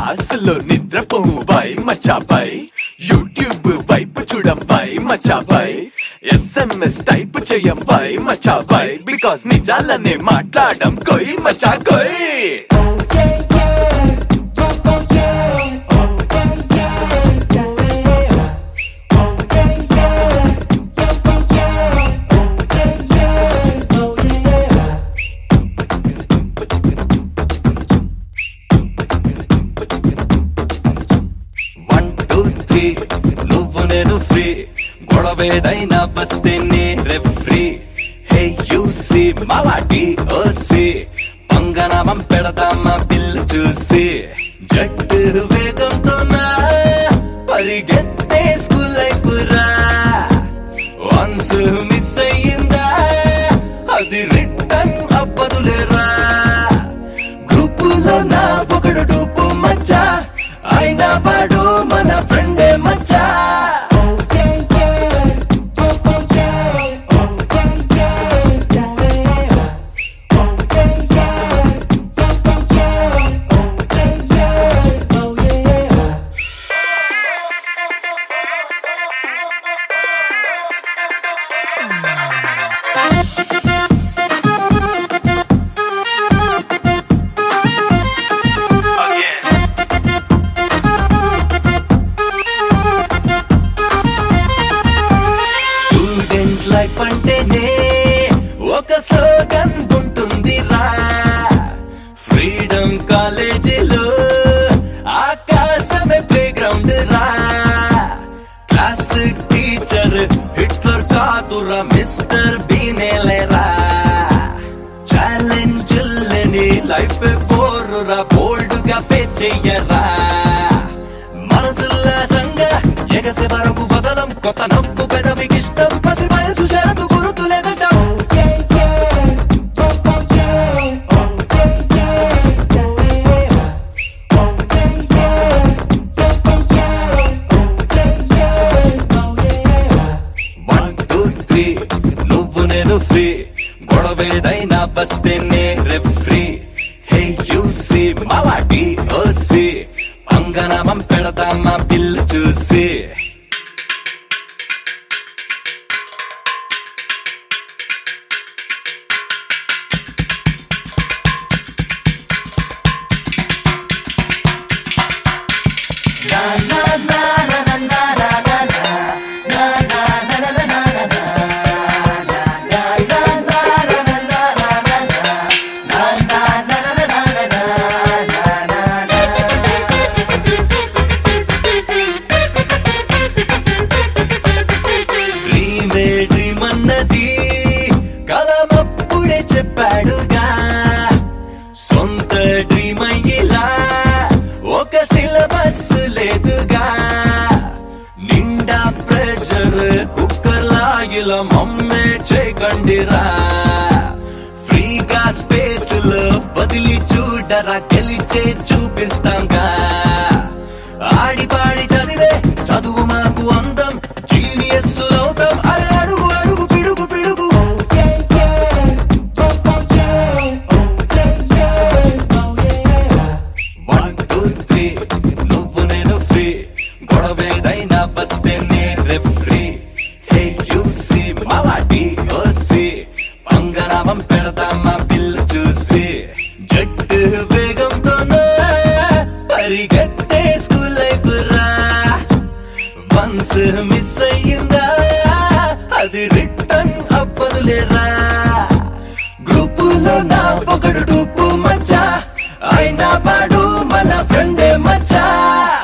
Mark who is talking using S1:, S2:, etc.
S1: క్లాసులో నిద్రపోవు వై మచాపై యూట్యూబ్ వైపు చూడంపై మచాపై ఎస్ఎంఎస్ టైప్ చేయం వై మచాపై బికాస్ నిజాలనే మాట్లాడడం కొయ్ మచా కొయ్
S2: వన్ టూ త్రీ నువ్వు నేను ఫ్రీ గొడవేదైనా వస్తే నే రెఫ్రీ హే యూసి మావాటి ఓసి పంగనామం పెడదామా బిల్లు చూసి జట్టు వేగంతో నా పరిగెత్తే స్కూల్ లైఫ్ రా వన్స్ మిస్ అయ్యిందా అది రిటర్న్ అవ్వదులేరా గ్రూపులో నా ఒకడు డూపు మచ్చా అయినా వాడు మన ఫ్రెండే మచ్చా స్టూడెంట్స్ లైఫ్ అంటేనే ఒక స్లోగన్ ఉంటుంది రా ఫ్రీడమ్ కాలేజీలో ఆకాశమే ప్లే గ్రౌండ్ రా క్లాస్ టీచర్ హిట్లర్ కాదురా మిస్టర్ బీనేలేరా ఛాలెంజ్ లైఫ్ పోరురా బోల్డ్ గా ఫేస్ చెయ్యరా మనసుల్లాసంగా ఎగసి వరకు బదలం కొత్త నవ్వు పెదవికి ఇష్టం పసి వయసు షరతు గురుతులేదట వన్ టూ త్రీ నువ్వు నేను ఫ్రీ గొడవేదైనా వస్తే నే రెఫ్రీ హే యూసి మావాటి ఓసి అంగనామం పెడతామా బిల్లు చూసి డ్రీమే డ్రీమ్ అన్నది కలమప్పుడే చెప్పాడుగా సొంత డ్రీమ్ అయ్యేలా ఒక సిలబస్ లేదుగా నిండా ప్రెషర్ కుక్కర్లా ఇలా మమ్మే చేయకండిరా ఫ్రీగా స్పేస్ లో వదిలి చూడరా గెలిచే చూపిస్తాంగా ఆడి పాడి చదివే చదువు మాకు అందం జీనియస్ అవుతాం అరే అడుగు అడుగు పిడుగు పిడుగు వన్ టూ త్రీ నువ్వు నేను ఫ్రీ గొడవేదైనా వస్తే నే రెఫ్రీ హే యూసి మావాటి ఓసి పంగనామం పెడతామా బిల్లు చూసి జట్టు వేగంతో పరిగెత్తే స్కూల్ లైఫ్ రా వన్స్ మిస్ అయ్యిందా అది రిటర్న్ అవ్వదులేరా గ్రూపులో నా ఒకడు డూపు మచ్చా అయినా వాడు మన ఫ్రెండే మచ్చా